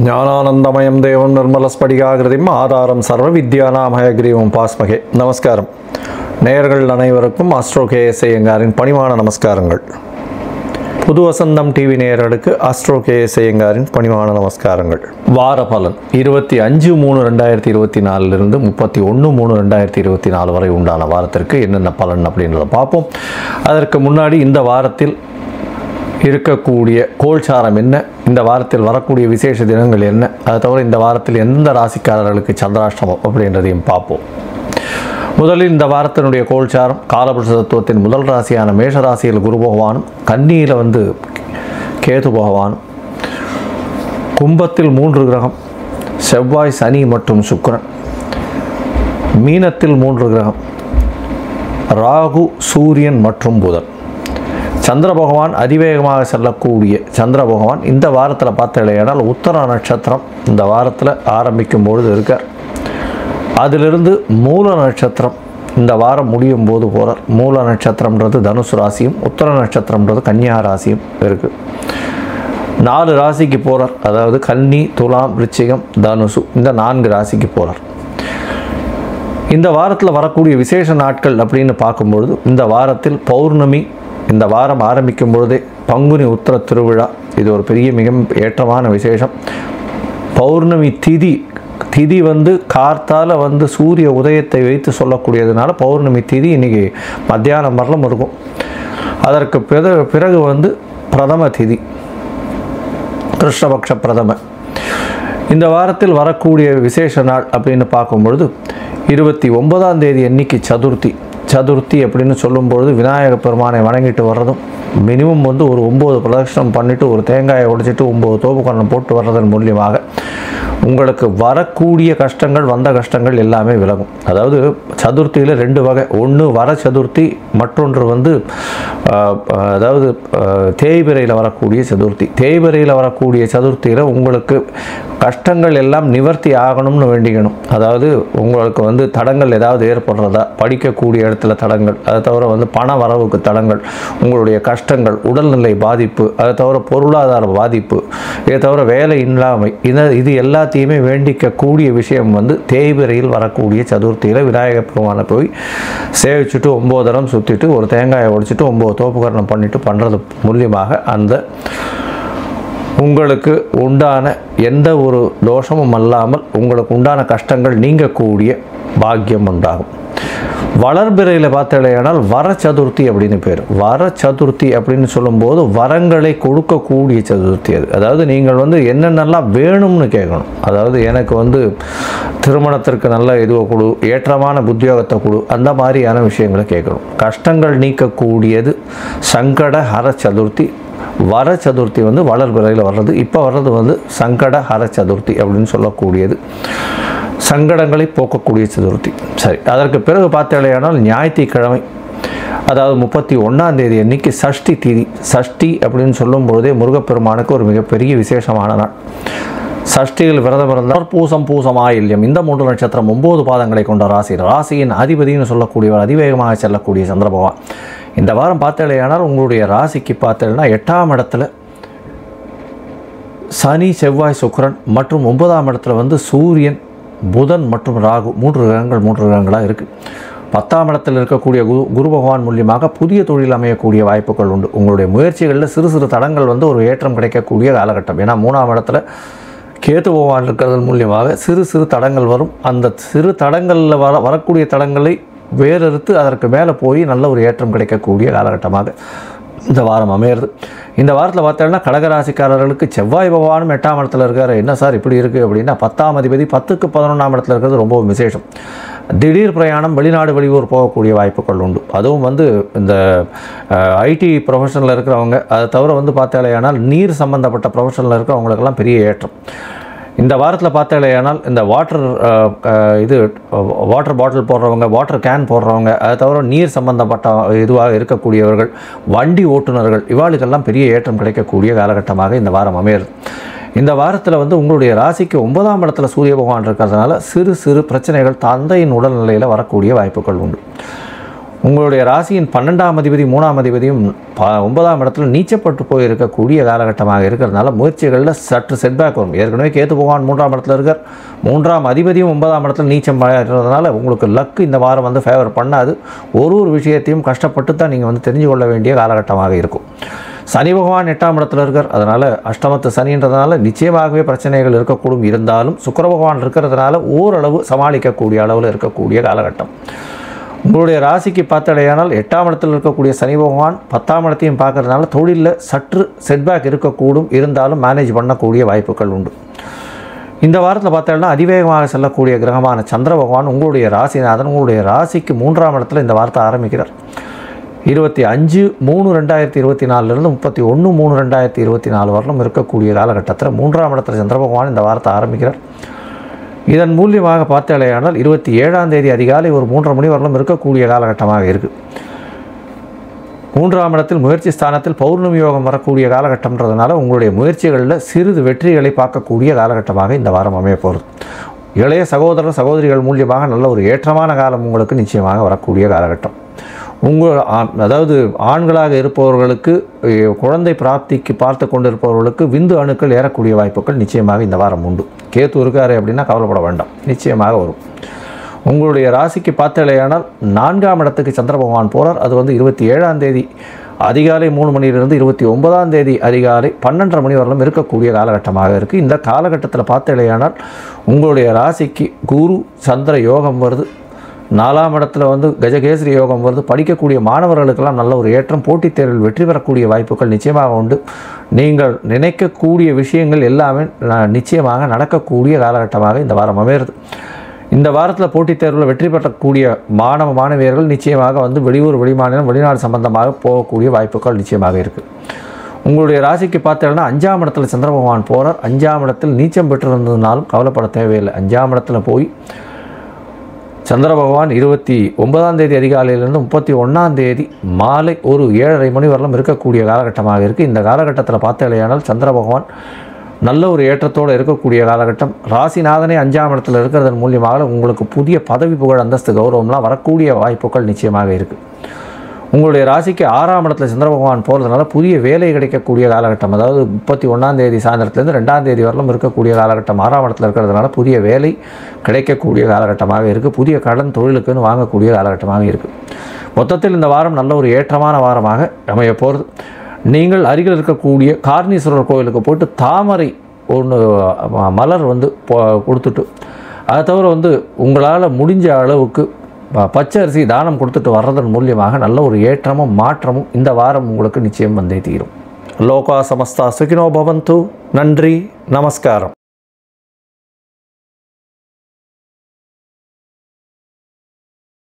ஞானானந்தமயம் தேவம் நிர்மலஸ்படிகாகிருதிம் ஆதாரம் சர்வ வித்யானாமயகிரீவம் பாஸ்மகே நமஸ்காரம் நேயர்கள் அனைவருக்கும் அஸ்ட்ரோ கேஎஸ் ஐயங்காரின் பணிவான நமஸ்காரங்கள் புது வசந்தம் டிவி நேயர்களுக்கு அஸ்ட்ரோ கேஎஸ் ஐயங்காரின் பணிவான நமஸ்காரங்கள் வார பலன் இருபத்தி அஞ்சு மூணு ரெண்டாயிரத்தி இருபத்தி நாலுலேருந்து முப்பத்தி ஒன்று மூணு ரெண்டாயிரத்தி இருபத்தி நாலு வரை உண்டான வாரத்திற்கு என்னென்ன பலன் அப்படின்றத பார்ப்போம் அதற்கு முன்னாடி இந்த வாரத்தில் இருக்கக்கூடிய கோல்சாரம் என்ன இந்த வாரத்தில் வரக்கூடிய விசேஷ தினங்கள் என்ன அதை தவிர இந்த வாரத்தில் எந்த ராசிக்காரர்களுக்கு சந்திராஷ்டமம் அப்படின்றதையும் பார்ப்போம் முதலில் இந்த வாரத்தினுடைய கோல்சாரம் காலபுருஷ தத்துவத்தின் முதல் ராசியான மேஷ ராசியில் குரு பகவானும் கன்னியில் வந்து கேது பகவானும் கும்பத்தில் மூன்று கிரகம் செவ்வாய் சனி மற்றும் சுக்கிரன் மீனத்தில் மூன்று கிரகம் ராகு சூரியன் மற்றும் புதன் சந்திர பகவான் அதிவேகமாக செல்லக்கூடிய சந்திர பகவான் இந்த வாரத்தில் பார்த்தீங்கன்னா உத்தர நட்சத்திரம் இந்த வாரத்தில் ஆரம்பிக்கும் பொழுது இருக்கார் அதிலிருந்து மூல நட்சத்திரம் இந்த வாரம் முடியும் போது போகிறார் மூல நட்சத்திரம்ன்றது தனுசு ராசியும் உத்தர நட்சத்திரம்ன்றது கன்னியா ராசியும் இருக்குது நாலு ராசிக்கு போகிறார் அதாவது கன்னி துலாம் விருச்சிகம் தனுசு இந்த நான்கு ராசிக்கு போகிறார் இந்த வாரத்தில் வரக்கூடிய விசேஷ நாட்கள் அப்படின்னு பார்க்கும்பொழுது இந்த வாரத்தில் பௌர்ணமி இந்த வாரம் ஆரம்பிக்கும் பொழுதே பங்குனி உத்திர திருவிழா இது ஒரு பெரிய மிக ஏற்றமான விசேஷம் பௌர்ணமி திதி திதி வந்து கார்த்தால வந்து சூரிய உதயத்தை வைத்து சொல்லக்கூடியதுனால பௌர்ணமி திதி இன்னைக்கு மத்தியானம் வரலும் இருக்கும் அதற்கு பிறகு பிறகு வந்து பிரதம திதி கிருஷ்ணபக்ஷ பிரதம இந்த வாரத்தில் வரக்கூடிய விசேஷ நாள் அப்படின்னு பார்க்கும்பொழுது இருபத்தி ஒன்பதாம் தேதி அன்னைக்கு சதுர்த்தி சதுர்த்தி அப்படின்னு சொல்லும்பொழுது விநாயக பெருமானை வணங்கிட்டு வர்றதும் மினிமம் வந்து ஒரு ஒம்பது பிரதட்சணம் பண்ணிவிட்டு ஒரு தேங்காயை உடைச்சிட்டு ஒம்பது தோப்புக்கரணம் போட்டு வர்றதன் மூலியமாக உங்களுக்கு வரக்கூடிய கஷ்டங்கள் வந்த கஷ்டங்கள் எல்லாமே விலகும் அதாவது சதுர்த்தியில் ரெண்டு வகை ஒன்று வர சதுர்த்தி மற்றொன்று வந்து ஆஹ், அதாவது ஆஹ், தேய்பிரையில் வரக்கூடிய சதுர்த்தி தேய்பிரையில் வரக்கூடிய சதுர்த்தியில் உங்களுக்கு கஷ்டங்கள் எல்லாம் நிவர்த்தி ஆகணும்னு வேண்டிக்கணும் அதாவது உங்களுக்கு வந்து தடங்கள் ஏதாவது ஏற்படுறதா படிக்கக்கூடிய இடத்துல தடங்கள் அதை தவிர வந்து பண வரவுக்கு தடங்கள் உங்களுடைய கஷ்டங்கள் உடல்நிலை பாதிப்பு அதை தவிர பொருளாதார பாதிப்பு இதை தவிர வேலை இல்லாமை இத இது எல்லாத்தையுமே வேண்டிக்கக்கூடிய விஷயம் வந்து தேய்பிரையில் வரக்கூடிய சதுர்த்தியில் விநாயகர் பெருமானை போய் சேவிச்சுட்டு ஒம்பது தரம் சுற்றிட்டு ஒரு தேங்காயை உடைச்சிட்டு ஒம்பது தோப்புக்கரணம் பண்ணிட்டு பண்ணுறது மூலியமாக அந்த உங்களுக்கு உண்டான எந்த ஒரு தோஷமும் அல்லாமல் உங்களுக்கு உண்டான கஷ்டங்கள் நீங்கக்கூடிய பாக்கியம் உண்டாகும் வளர்பிறையில் பார்த்தீங்கன்னா வர சதுர்த்தி அப்படின்னு பேர் வர சதுர்த்தி அப்படின்னு சொல்லும்போது வரங்களை கொடுக்கக்கூடிய சதுர்த்தி அது அதாவது நீங்கள் வந்து என்னென்னலாம் வேணும்னு கேட்கணும் அதாவது எனக்கு வந்து திருமணத்திற்கு நல்ல இதுவை கொடு ஏற்றமான உத்தியோகத்தை கொடு அந்த மாதிரியான விஷயங்களை கேட்கணும் கஷ்டங்கள் நீக்கக்கூடியது சங்கட ஹர சதுர்த்தி வர சதுர்த்தி வந்து வளர்பிறையில் வர்றது இப்போ வர்றது வந்து சங்கட ஹர சதுர்த்தி அப்படின்னு சொல்லக்கூடியது சங்கடங்களை போக்கக்கூடிய சதுர்த்தி சரி அதற்கு பிறகு பார்த்தேனால் ஞாயிற்றுக்கிழமை அதாவது முப்பத்தி ஒன்றாம் தேதி அன்னைக்கு சஷ்டி திதி சஷ்டி அப்படின்னு சொல்லும் பொழுதே முருகப்பெருமானுக்கு ஒரு மிகப்பெரிய விசேஷமான நாள் சஷ்டியில் விரதம் இருந்தால் பூசம் பூசம் ஆயில்யம் இந்த மூன்று நட்சத்திரம் ஒன்பது பாதங்களை கொண்ட ராசி ராசியின் அதிபதினு சொல்லக்கூடியவர் அதிவேகமாக செல்லக்கூடிய சந்திர பகவான் இந்த வாரம் பார்த்தேனால் உங்களுடைய ராசிக்கு பார்த்தேன்னா எட்டாம் இடத்துல சனி செவ்வாய் சுக்கிரன் மற்றும் ஒன்பதாம் இடத்துல வந்து சூரியன் புதன் மற்றும் ராகு மூன்று கிரகங்கள் மூன்று கிரகங்களாக இருக்குது பத்தாம் இடத்தில் இருக்கக்கூடிய குரு குரு பகவான் மூலியமாக புதிய தொழில் அமையக்கூடிய வாய்ப்புகள் உண்டு உங்களுடைய முயற்சிகளில் சிறு சிறு தடங்கள் வந்து ஒரு ஏற்றம் கிடைக்கக்கூடிய காலகட்டம் ஏன்னா மூணாம் இடத்துல கேது பகவான் இருக்கிறதன் மூலியமாக சிறு சிறு தடங்கள் வரும் அந்த சிறு தடங்களில் வர வரக்கூடிய தடங்களை வேறறுத்து அதற்கு மேலே போய் நல்ல ஒரு ஏற்றம் கிடைக்கக்கூடிய காலகட்டமாக இந்த வாரம் அமையிறது இந்த வாரத்தில் பார்த்தோம்னா கடகராசிக்காரர்களுக்கு செவ்வாய் பகவானும் எட்டாம் இடத்துல இருக்கார் என்ன சார் இப்படி இருக்குது அப்படின்னா பத்தாம் அதிபதி பத்துக்கு பதினொன்றாம் இடத்துல இருக்கிறது ரொம்ப விசேஷம் திடீர் பிரயாணம் வெளிநாடு வெளியூர் போகக்கூடிய வாய்ப்புகள் உண்டு அதுவும் வந்து இந்த ஐடி ப்ரொஃபஷனில் இருக்கிறவங்க அதை தவிர வந்து பார்த்தாலேயானால் நீர் சம்பந்தப்பட்ட ப்ரொஃபஷனில் இருக்கிறவங்களுக்கெல்லாம் பெரிய ஏற்றம் இந்த வாரத்தில் பார்த்தாலேயானால் இந்த வாட்டர் இது வாட்டர் பாட்டில் போடுறவங்க வாட்டர் கேன் போடுறவங்க அதை தவிர நீர் சம்பந்தப்பட்ட இதுவாக இருக்கக்கூடியவர்கள் வண்டி ஓட்டுநர்கள் இவாளுக்கெல்லாம் பெரிய ஏற்றம் கிடைக்கக்கூடிய காலகட்டமாக இந்த வாரம் அமையிறது இந்த வாரத்தில் வந்து உங்களுடைய ராசிக்கு ஒன்பதாம் இடத்துல சூரிய பகவான் இருக்கிறதுனால சிறு சிறு பிரச்சனைகள் தந்தையின் உடல்நிலையில் வரக்கூடிய வாய்ப்புகள் உண்டு உங்களுடைய ராசியின் பன்னெண்டாம் அதிபதி மூணாம் அதிபதியும் ப ஒன்பதாம் இடத்துல நீச்சப்பட்டு போயிருக்கக்கூடிய காலகட்டமாக இருக்கிறதுனால முயற்சிகளில் சற்று செட்பேக் வரும் ஏற்கனவே கேத்து பகவான் மூன்றாம் இடத்துல இருக்கார் மூன்றாம் அதிபதியும் ஒன்பதாம் இடத்துல நீச்சம் இருக்கிறதுனால உங்களுக்கு லக்கு இந்த வாரம் வந்து ஃபேவர் பண்ணாது ஒரு ஒரு விஷயத்தையும் கஷ்டப்பட்டு தான் நீங்கள் வந்து தெரிஞ்சு கொள்ள வேண்டிய காலகட்டமாக இருக்கும் சனி பகவான் எட்டாம் இடத்துல இருக்கார் அதனால் அஷ்டமத்து சனின்றதுனால நிச்சயமாகவே பிரச்சனைகள் இருக்கக்கூடும் இருந்தாலும் சுக்கிர பகவான் இருக்கிறதுனால ஓரளவு சமாளிக்கக்கூடிய அளவில் இருக்கக்கூடிய காலகட்டம் உங்களுடைய ராசிக்கு பார்த்தடையானால் எட்டாம் இடத்தில் இருக்கக்கூடிய சனி பகவான் பத்தாம் இடத்தையும் பார்க்கறதுனால தொழிலில் சற்று செட்பேக் இருக்கக்கூடும் இருந்தாலும் மேனேஜ் பண்ணக்கூடிய வாய்ப்புகள் உண்டு இந்த வாரத்தில் பார்த்தோம்னா அதிவேகமாக செல்லக்கூடிய கிரகமான சந்திர பகவான் உங்களுடைய ராசிநாதன் உங்களுடைய ராசிக்கு மூன்றாம் இடத்துல இந்த வாரத்தை ஆரம்பிக்கிறார் இருபத்தி அஞ்சு மூணு ரெண்டாயிரத்தி இருபத்தி நாலுலேருந்து முப்பத்தி ஒன்று மூணு ரெண்டாயிரத்தி இருபத்தி நாலு வரலும் இருக்கக்கூடிய காலகட்டத்தில் மூன்றாம் இடத்துல சந்திர பகவான் இந்த வாரத்தை ஆரம்பிக்கிறார் இதன் மூலியமாக பார்த்தாலேயானால் இருபத்தி ஏழாம் தேதி அதிகாலை ஒரு மூன்றரை மணி வரலும் இருக்கக்கூடிய காலகட்டமாக இருக்குது மூன்றாம் இடத்தில் முயற்சி ஸ்தானத்தில் பௌர்ணமி யோகம் வரக்கூடிய காலகட்டம்ன்றதுனால உங்களுடைய முயற்சிகளில் சிறிது வெற்றிகளை பார்க்கக்கூடிய காலகட்டமாக இந்த வாரம் அமைய போகிறது இளைய சகோதரர் சகோதரிகள் மூலியமாக நல்ல ஒரு ஏற்றமான காலம் உங்களுக்கு நிச்சயமாக வரக்கூடிய காலகட்டம் உங்கள் ஆ- அதாவது ஆண்களாக இருப்பவர்களுக்கு எ, குழந்தை பிராப்திக்கு பார்த்து கொண்டிருப்பவர்களுக்கு விந்து அணுக்கள் ஏறக்கூடிய வாய்ப்புகள் நிச்சயமாக இந்த வாரம் உண்டு கேத்து இருக்காரு அப்படின்னா கவலைப்பட வேண்டாம் நிச்சயமாக வரும் உங்களுடைய ராசிக்கு பார்த்தலையானால் நான்காம் இடத்துக்கு சந்திர பகவான் போகிறார் அது வந்து இருபத்தி ஏழாம் தேதி அதிகாலை மூணு மணியிலிருந்து இருபத்தி ஒன்பதாம் தேதி அதிகாலை பன்னெண்டரை மணி வரலும் இருக்கக்கூடிய காலகட்டமாக இருக்குது இந்த காலகட்டத்தில் பார்த்தலையானால் உங்களுடைய ராசிக்கு குரு சந்திர யோகம் வருது நாலாம் இடத்துல வந்து கஜகேசரி யோகம் வருது படிக்கக்கூடிய மாணவர்களுக்கெல்லாம் நல்ல ஒரு ஏற்றம் போட்டித் தேர்வில் வெற்றி பெறக்கூடிய வாய்ப்புகள் நிச்சயமாக உண்டு நீங்கள் நினைக்கக்கூடிய விஷயங்கள் எல்லாமே ந- நிச்சயமாக நடக்கக்கூடிய காலகட்டமாக இந்த வாரம் அமையிறது இந்த வாரத்தில் போட்டித் தேர்வில் வெற்றி பெறக்கூடிய மாணவ மாணவியர்கள் நிச்சயமாக வந்து வெளியூர் வெளிமாநிலம் வெளிநாடு சம்பந்தமாக போகக்கூடிய வாய்ப்புகள் நிச்சயமாக இருக்குது உங்களுடைய ராசிக்கு பார்த்தீங்கன்னா அஞ்சாம் இடத்துல சந்திர பகவான் போகிறார் அஞ்சாம் இடத்தில் நீச்சம் பெற்றிருந்ததுனாலும் கவலைப்பட தேவையில்லை அஞ்சாம் இடத்துல போய் சந்திர பகவான் இருபத்தி ஒன்பதாம் தேதி அதிகாலையிலிருந்து முப்பத்தி ஒன்றாம் தேதி மாலை ஒரு ஏழரை மணி வரலும் இருக்கக்கூடிய காலகட்டமாக இருக்குது இந்த காலகட்டத்தில் பார்த்தலையானால் சந்திர பகவான் நல்ல ஒரு ஏற்றத்தோடு இருக்கக்கூடிய காலகட்டம் ராசிநாதனே அஞ்சாம் இடத்துல இருக்கிறதன் மூலியமாக உங்களுக்கு புதிய பதவி புகழ் அந்தஸ்து கௌரவம்லாம் வரக்கூடிய வாய்ப்புகள் நிச்சயமாக இருக்குது உங்களுடைய ராசிக்கு ஆறாம் இடத்துல சந்திர பகவான் போகிறதுனால புதிய வேலை கிடைக்கக்கூடிய காலகட்டம் அதாவது முப்பத்தி ஒன்றாம் தேதி சாயந்தரத்துலேருந்து ரெண்டாம் தேதி வரலும் இருக்கக்கூடிய காலகட்டம் ஆறாம் இடத்துல இருக்கிறதுனால புதிய வேலை கிடைக்கக்கூடிய காலகட்டமாக இருக்குது புதிய கடன் தொழிலுக்குன்னு வாங்கக்கூடிய காலகட்டமாக இருக்குது மொத்தத்தில் இந்த வாரம் நல்ல ஒரு ஏற்றமான வாரமாக அமைய போகிறது நீங்கள் அருகில் இருக்கக்கூடிய கார்ணீஸ்வரர் கோயிலுக்கு போயிட்டு தாமரை ஒன்று மலர் வந்து பொ- கொடுத்துட்டு அதை தவிர வந்து உங்களால் முடிஞ்ச அளவுக்கு ப- பச்சை அரிசி தானம் கொடுத்துட்டு வர்றதன் மூலியமாக நல்ல ஒரு ஏற்றமும் மாற்றமும் இந்த வாரம் உங்களுக்கு நிச்சயம் வந்தே தீரும் லோகா சமஸ்தா சுகினோ பவந்து நன்றி நமஸ்காரம்